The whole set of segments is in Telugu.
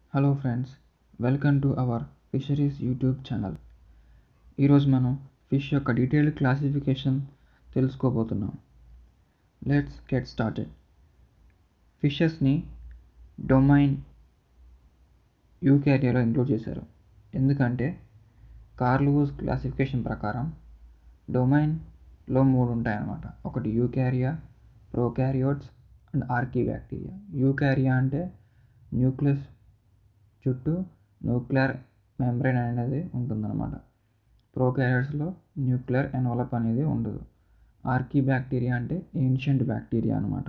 hello friends welcome to our fisheries YouTube channel ఈరోజు మనం ఫిష్ యొక్క డీటెయిల్డ్ క్లాసిఫికేషన్ తెలుసుకోబోతున్నాం లెట్స్ గెట్ స్టార్టెడ్ ఫిషెస్ని డొమైన్ యూకేరియాలో ఇంక్లూడ్ చేశారు ఎందుకంటే కార్లూస్ క్లాసిఫికేషన్ ప్రకారం డొమైన్లో మూడు ఉంటాయన్నమాట ఒకటి eukarya prokaryotes and archaebacteria eukarya అంటే న్యూక్లియస్ చుట్టూ న్యూక్లియర్ మెంబ్రెయిన్ అనేది ఉంటుందన్నమాట ప్రోకారియోట్స్లో న్యూక్లియర్ ఎన్వలప్ అనేది ఉండదు ఆర్కీ బ్యాక్టీరియా అంటే ఏన్షియంట్ బ్యాక్టీరియా అనమాట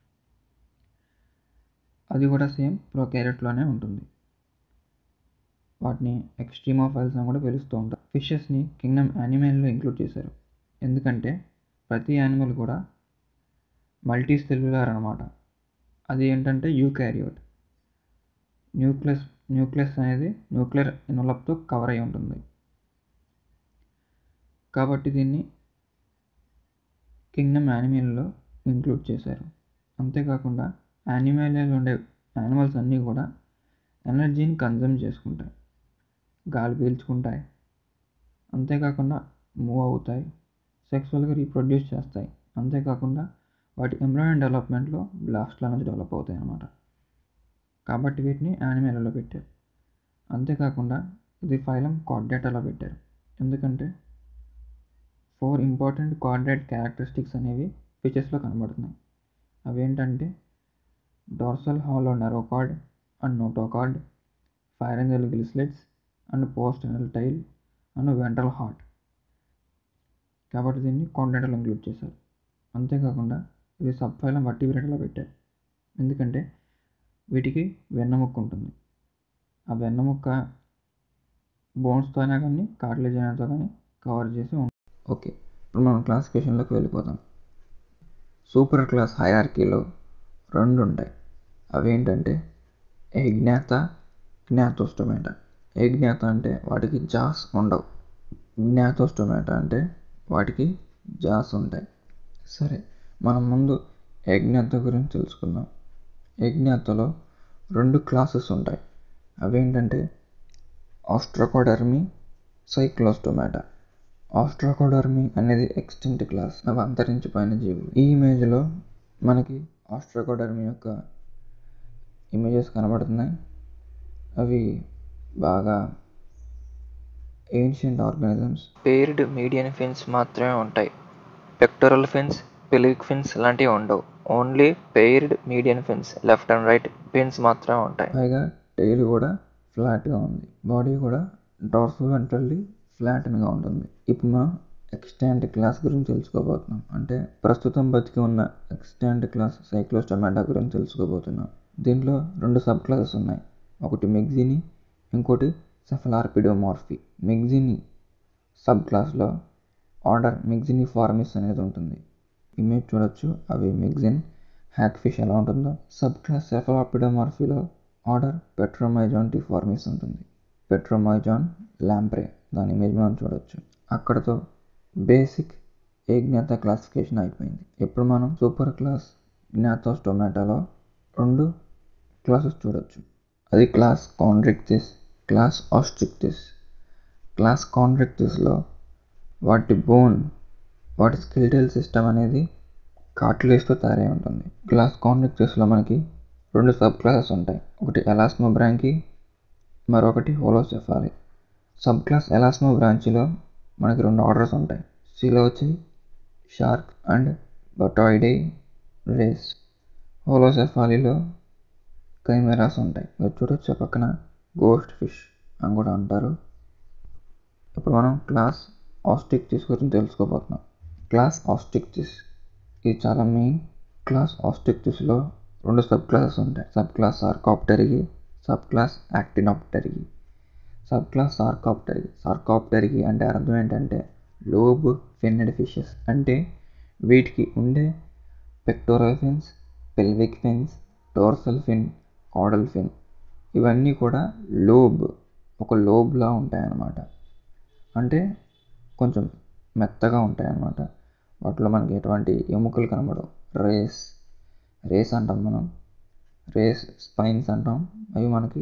అది కూడా సేమ్ ప్రోకారియోట్లోనే ఉంటుంది వాటిని ఎక్స్ట్రీమోఫైల్స్ అని కూడా పిలుస్తూ ఉంటారు ఫిషెస్ని కింగ్డమ్ యానిమల్లో ఇంక్లూడ్ చేశారు ఎందుకంటే ప్రతి యానిమల్ కూడా మల్టీ సెల్యులర్ అనమాట అది ఏంటంటే యూకారియోట్ న్యూక్లియస్ న్యూక్లియస్ అనేది న్యూక్లియర్ ఎన్వలప్తో కవర్ అయి ఉంటుంది కాబట్టి దీన్ని కింగ్డమ్ యానిమల్లో ఇంక్లూడ్ చేశారు అంతేకాకుండా యానిమల్లో ఉండే యానిమల్స్ అన్నీ కూడా ఎనర్జీని కన్జ్యూమ్ చేసుకుంటాయి గాలి పీల్చుకుంటాయి అంతేకాకుండా మూవ్ అవుతాయి సెక్సువల్గా రీప్రొడ్యూస్ చేస్తాయి అంతేకాకుండా వాటి ఎంబ్రాయిన్ డెవలప్మెంట్లో బ్లాస్ట్ల నుంచి డెవలప్ అవుతాయి అన్నమాట కాబట్టి వీటిని యానిమేలలో పెట్టారు అంతేకాకుండా ఇది ఫైలం కార్డేటాలో పెట్టారు ఎందుకంటే ఫోర్ ఇంపార్టెంట్ కార్డేట్ క్యారెక్టరిస్టిక్స్ అనేవి ఫిషెస్లో కనబడుతున్నాయి అవి ఏంటంటే dorsal hollow nerve cord and notochord pharyngeal gill slits and post anal tail and ventral heart కాబట్టి దీన్ని కాండేటలో ఇంక్లూడ్ చేశారు అంతేకాకుండా ఇది సబ్ ఫైలం వర్టిబ్రేటలో పెట్టారు ఎందుకంటే వీటికి వెన్నముక్క ఉంటుంది ఆ వెన్నముక్క బోన్స్తో అయినా కానీ కార్టిలేజ్ అయినాతో కానీ కవర్ చేసి ఉంటుంది ఓకే ఇప్పుడు మనం క్లాసిఫికేషన్లోకి వెళ్ళిపోతాం సూపర్ క్లాస్ హైరార్కీలో రెండు ఉంటాయి అవి ఏంటంటే ఎగ్ఞాత జ్ఞాతోస్టోమేటా ఎగ్ఞాత అంటే వాటికి జాస్ ఉండవు జ్ఞాతోస్టోమేటా అంటే వాటికి జాస్ ఉంటాయి సరే మనం ముందు యజ్ఞాత గురించి తెలుసుకుందాం యజ్ఞాతలో రెండు క్లాసెస్ ఉంటాయి అవేంటంటే ఆస్ట్రకోడర్మీ సైక్లోస్టోమాటా ఆస్ట్రకోడర్మీ అనేది ఎక్స్టెంట్ క్లాస్ అవి అంతరించిపోయిన జీవులు ఈ ఇమేజ్లో మనకి ఆస్ట్రకోడర్మీ యొక్క ఇమేజెస్ కనబడుతున్నాయి అవి బాగా ancient organisms paired median fins మాత్రమే ఉంటాయి పెక్టోరల్ ఫిన్స్ పెలిక్ ఫిన్స్ లాంటివి ఉండవు only paired median fins left and right fins మాత్రమే ఉంటాయి పైగా టైల్ కూడా ఫ్లాట్గా ఉంది బాడీ కూడా డార్ఫల్ వెంట్రల్లీ ఫ్లాట్గా ఉంటుంది ఇప్పుడు మనం ఎక్స్టాంట్ క్లాస్ గురించి తెలుసుకోబోతున్నాం అంటే ప్రస్తుతం బతికి ఉన్న ఎక్స్టాంట్ క్లాస్ సైక్లోస్టమాటా గురించి తెలుసుకోబోతున్నాం దీంట్లో రెండు సబ్ క్లాసెస్ ఉన్నాయి ఒకటి మెగ్జిని ఇంకోటి సెఫలార్పిడోమార్ఫీ మెగ్జిని సబ్ క్లాస్లో ఆర్డర్ మెగ్జిని ఫార్మిస్ అనేది ఉంటుంది ఇమేజ్ చూడొచ్చు అవి మెగ్జిన్ హ్యాక్ ఫిష్ ఎలా ఉంటుందో సబ్ క్లాస్ సెఫలార్పిడోమార్ఫీలో ఆర్డర్ పెట్రోమైజాన్ ఫార్మిస్ ఉంటుంది పెట్రోమైజాన్ ల్యాంప్రే దాని ఇమేజ్ మనం చూడొచ్చు అక్కడతో బేసిక్ ఏ జ్ఞాత క్లాసిఫికేషన్ అయిపోయింది ఇప్పుడు మనం సూపర్ క్లాస్ జ్ఞాతోస్ టొమాటోలో రెండు క్లాసెస్ చూడొచ్చు అది class Chondrichthyes class Osteichthyes class కాండ్రిక్టిస్లో వాటి బోన్ వాటి స్కెలిటల్ సిస్టమ్ అనేది కార్టిలేజ్తో తయారై ఉంటుంది క్లాస్ కాండ్రిక్టిస్లో మనకి రెండు సబ్ క్లాసెస్ ఉంటాయి ఒకటి ఎలాస్మో బ్రాంకి మరొకటి హోలోసెఫాలి సబ్ క్లాస్ ఎలాస్మో బ్రాంచ్లో మనకి రెండు ఆర్డర్స్ ఉంటాయి Selachii shark and Batoidea rays హోలోసెఫాలీలో కైమెరాస్ ఉంటాయి మీరు చూడొచ్చు పక్కన గోస్ట్ ఫిష్ అని కూడా అంటారు ఇప్పుడు మనం క్లాస్ ఆస్టిక్టిస్ గురించి తెలుసుకోబోతున్నాం క్లాస్ ఆస్టిక్టిస్ ఇది చాలా మెయిన్ క్లాస్ ఆస్టిక్టిస్లో రెండు సబ్ క్లాసెస్ ఉంటాయి sub class Sarcopterygii sub class Actinopterygii sub class Sarcopterygii Sarcopterygii అంటే అర్థం ఏంటంటే లోబ్ ఫిన్నెడ్ ఫిషెస్ అంటే వీటికి ఉండే pectoral fins pelvic fins dorsal fin caudal fin ఇవన్నీ కూడా లోబ్ ఒక లోబ్లా ఉంటాయన్నమాట అంటే కొంచెం మెత్తగా ఉంటాయన్నమాట వాటిలో మనకి ఎటువంటి ఎముకలు కనబడవు రేస్ రేస్ అంటాం మనం రేస్ స్పైన్స్ అంటాం అవి మనకి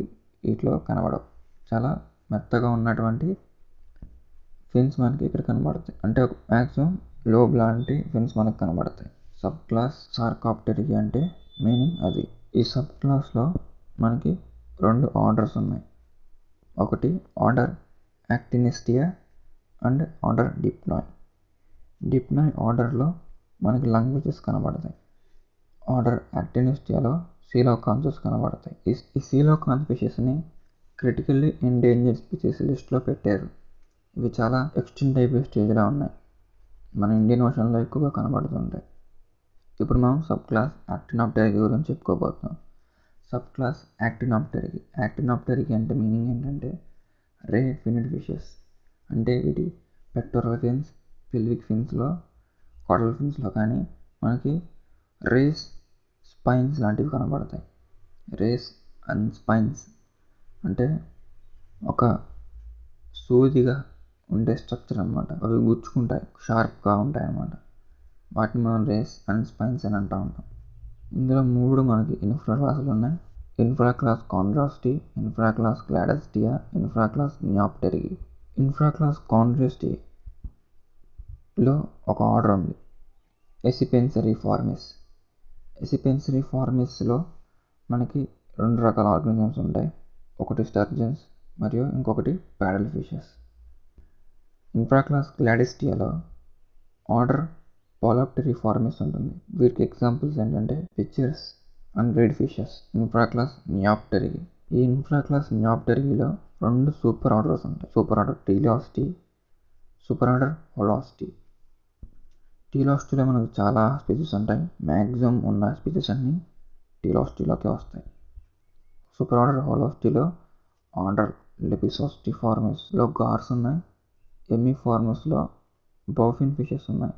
వీటిలో కనబడవు చాలా మెత్తగా ఉన్నటువంటి ఫిన్స్ మనకి ఇక్కడ కనబడతాయి అంటే మ్యాక్సిమం లోబ్ లాంటి ఫిన్స్ మనకు కనబడతాయి సబ్ క్లాస్ సార్కాప్టెరిగి అంటే మీనింగ్ అది ఈ సబ్ క్లాస్లో మనకి రెండు ఆర్డర్స్ ఉన్నాయి ఒకటి order Actinistia and order Dipnoi Dipnoi ఆర్డర్లో మనకి లాంగ్వేజెస్ కనబడతాయి ఆర్డర్ యాక్టినిస్టియాలో సీలోకాన్సెస్ కనబడతాయి ఈ ఈ సీలోకాన్ స్పీషీస్ని క్రిటికల్లీ ఎండేంజర్డ్ స్పీసీస్ లిస్ట్లో పెట్టారు ఇవి చాలా ఎక్స్టెంట్ అయిపోయే స్టేజ్లో ఉన్నాయి మన ఇండియన్ ఓషన్లో ఎక్కువగా కనబడుతుంటాయి ఇప్పుడు మనం సబ్ క్లాస్ యాక్టినాప్టెరిగి గురించి చెప్పుకోబోతున్నాం సబ్ క్లాస్ యాక్టినాప్టెరిగి యాక్టినాప్టెరిగి అంటే మీనింగ్ ఏంటంటే రే ఫినిడ్ ఫిషెస్ అంటే వీటి పెక్టోరల్ ఫిన్స్ పిల్విక్ ఫిన్స్లో కాటల్ ఫిన్స్లో కానీ మనకి రేస్ స్పైన్స్ లాంటివి కనబడతాయి రేస్ అండ్ స్పైన్స్ అంటే ఒక సూదిగా ఉండే స్ట్రక్చర్ అనమాట అవి గుచ్చుకుంటాయి షార్ప్గా ఉంటాయి అన్నమాట వాటిని మనం రేస్ అండ్ స్పైన్స్ అని అంటూ ఉంటాం ఇందులో మూడు మనకి ఇన్ఫ్రా క్లాసులు ఉన్నాయి infra class Chondrostei infra class Cladistia infra class Neopterygii infra class కాండ్రాస్టీలో ఒక ఆర్డర్ ఉంది ఎసిపెన్సరీ ఫార్మిస్ ఎసిపెన్సరీ ఫార్మిస్లో మనకి రెండు రకాల ఆర్గనిజమ్స్ ఉంటాయి ఒకటి స్టర్జన్స్ మరియు ఇంకొకటి ప్యాడల్ ఫిషెస్ ఇన్ఫ్రాక్లాస్ గ్లాడిస్టియాలో ఆర్డర్ పాలాప్టరీ ఫార్మిస్ ఉంటుంది వీటికి ఎగ్జాంపుల్స్ ఏంటంటే bichirs and reed fishes infraclass Neopterygii ఈ ఇన్ఫ్రాక్లాస్ న్యాప్టరీలో రెండు సూపర్ ఆర్డర్స్ ఉంటాయి super order Teleostei super order Holostei టీలాస్టీలో మనకు చాలా స్పీసెస్ ఉంటాయి మ్యాక్సిమం ఉన్న స్పీసెస్ అన్నీ టీలాస్టీలోకి వస్తాయి సూపర్ ఆర్డర్ హోలాస్టీలో ఆర్డర్ లెపిసోస్టీ ఫార్మస్లో గార్స్ ఉన్నాయి ఎమ్మి ఫార్మస్లో బౌఫిన్ ఫిషెస్ ఉన్నాయి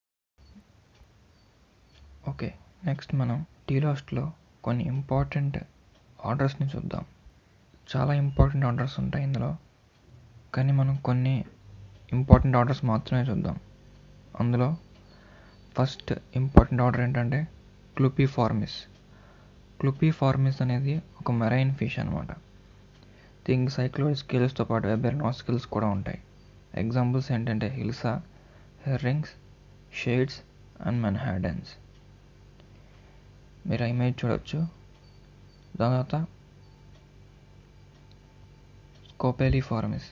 ఓకే నెక్స్ట్ మనం టీలాస్ట్లో కొన్ని ఇంపార్టెంట్ ఆర్డర్స్ని చూద్దాం చాలా ఇంపార్టెంట్ ఆర్డర్స్ ఉంటాయి ఇందులో కానీ మనం కొన్ని ఇంపార్టెంట్ ఆర్డర్స్ మాత్రమే చూద్దాం అందులో ఫస్ట్ ఇంపార్టెంట్ ఆర్డర్ ఏంటంటే క్లూపీ ఫార్మిస్ క్లూపీ ఫార్మిస్ అనేది ఒక మెరైన్ ఫిష్ అనమాట దీనికి సైక్లోయిడ్ స్కిల్స్తో పాటు వెబెర్ స్కిల్స్ కూడా ఉంటాయి ఎగ్జాంపుల్స్ ఏంటంటే hilsa herrings shads and menhadens మీరు ఆ ఇమేజ్ చూడొచ్చు దాని తర్వాత స్కోపెలీ ఫార్మిస్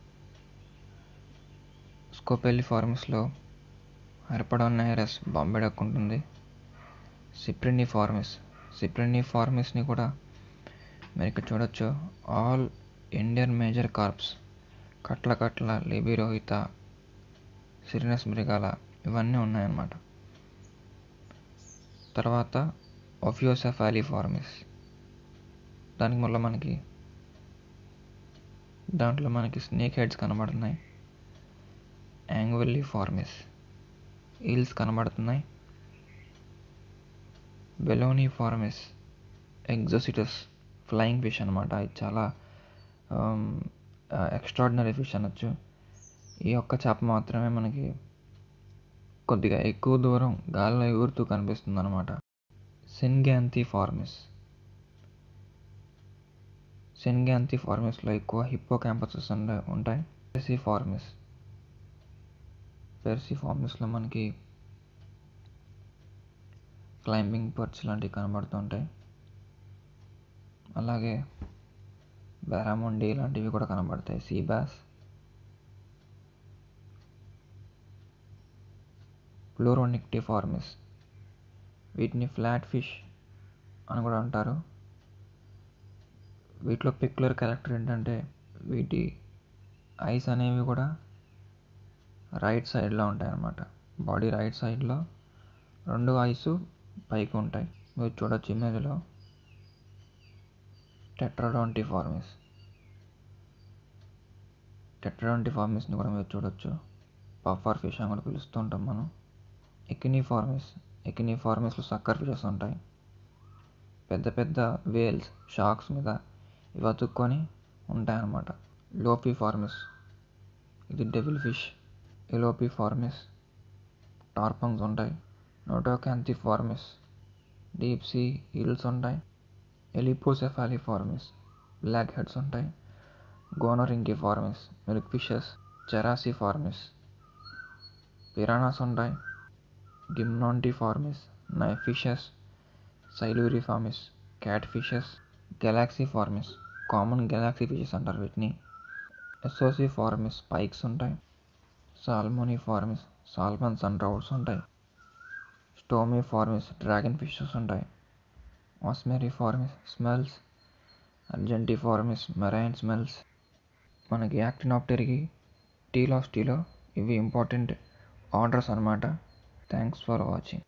స్కోపెలీ ఫార్మిస్లో హెర్పడాన్ నైరస్ బాంబెడక్ ఉంటుంది సిప్రిని ఫార్మిస్ సిప్రిని ఫార్మిస్ని కూడా మీరు ఇక్కడ చూడొచ్చు all Indian major carps catla catla లిబిరోహిత సిరినస్ మృగాల ఇవన్నీ ఉన్నాయన్నమాట తర్వాత ఒఫియోసెఫాలీ ఫార్మిస్ దానికి మళ్ళీ మనకి దాంట్లో మనకి స్నేక్ హెడ్స్ కనబడుతున్నాయి యాంగ్వెల్లీ ఫార్మిస్ ఈల్స్ కనబడుతున్నాయి బెలోనీ ఫార్మిస్ ఎగ్జోసిటస్ ఫ్లయింగ్ ఫిష్ అనమాట ఇది చాలా ఎక్స్ట్రాడినరీ ఫిష్ అనొచ్చు ఈ ఒక్క చేప మాత్రమే మనకి కొద్దిగా ఎక్కువ దూరం గాలిలో ఎగురుతూ కనిపిస్తుంది అనమాట సెన్గ్యాంతి ఫార్మిస్ సెన్గ్యాంతి ఫార్మిస్లో ఎక్కువ హిప్పో క్యాంపసెస్ ఉంటాయి పెర్సీ ఫార్మిస్ పెర్సీ ఫార్మిస్లో మనకి క్లైంబింగ్ పర్చ్ లాంటివి కనబడుతుంటాయి అలాగే బెరాముండి ఇలాంటివి కూడా కనబడతాయి సీ బ్యాస్ ప్లూరోనిక్టి ఫార్మిస్ వీటిని ఫ్లాట్ ఫిష్ అని కూడా అంటారు వీటిలో పిక్యులర్ క్యారెక్టర్ ఏంటంటే వీటి ఐస్ అనేవి కూడా రైట్ సైడ్లో ఉంటాయి అన్నమాట బాడీ రైట్ సైడ్లో రెండు ఐస్ పైకి ఉంటాయి మీరు చూడొచ్చు ఇమేజ్లో టెట్రాడోంటి ఫార్మిస్ టెట్రాడోంటి ఫార్మిస్ని కూడా మీరు చూడొచ్చు పఫర్ ఫిష్ అని కూడా పిలుస్తూ ఉంటాం మనం ఎకినీ ఫార్మిస్ ఎకినీ ఫార్మిస్లో సక్కర్ ఫిషెస్ ఉంటాయి పెద్ద పెద్ద వేల్స్ షార్క్స్ మీద ఇవి అతుక్కొని ఉంటాయన్నమాట లోపీ ఫార్మిస్ ఇది డెవిల్ ఫిష్ ఎలోపీ ఫార్మిస్ టార్పంగ్స్ ఉంటాయి Notacanthiformes deep sea eels ఉంటాయి ఎలిపోసెఫాలి ఫార్మిస్ బ్లాక్ హెడ్స్ ఉంటాయి గోనోరింకి ఫార్మిస్ మిల్క్ ఫిషెస్ చెరాసి ఫార్మిస్ పిరానాస్ ఉంటాయి Gymnotiformes knife fishes Siluriformes cat fishes Galaxiiformes common galaxy fishes అంటారు వీటిని ఎస్ఓసి ఫార్మిస్ పైక్స్ ఉంటాయి Salmoniformes salmons and trouts ఉంటాయి స్టోమీ ఫార్మిస్ డ్రాగన్ ఫిషెస్ ఉంటాయి Osmeriformes smelts Argentiniformes marine smelts మనకి యాక్టినాప్టెర్కి టీలాస్టీలో ఇవి ఇంపార్టెంట్ ఆర్డర్స్ అనమాట థ్యాంక్స్ ఫర్ వాచింగ్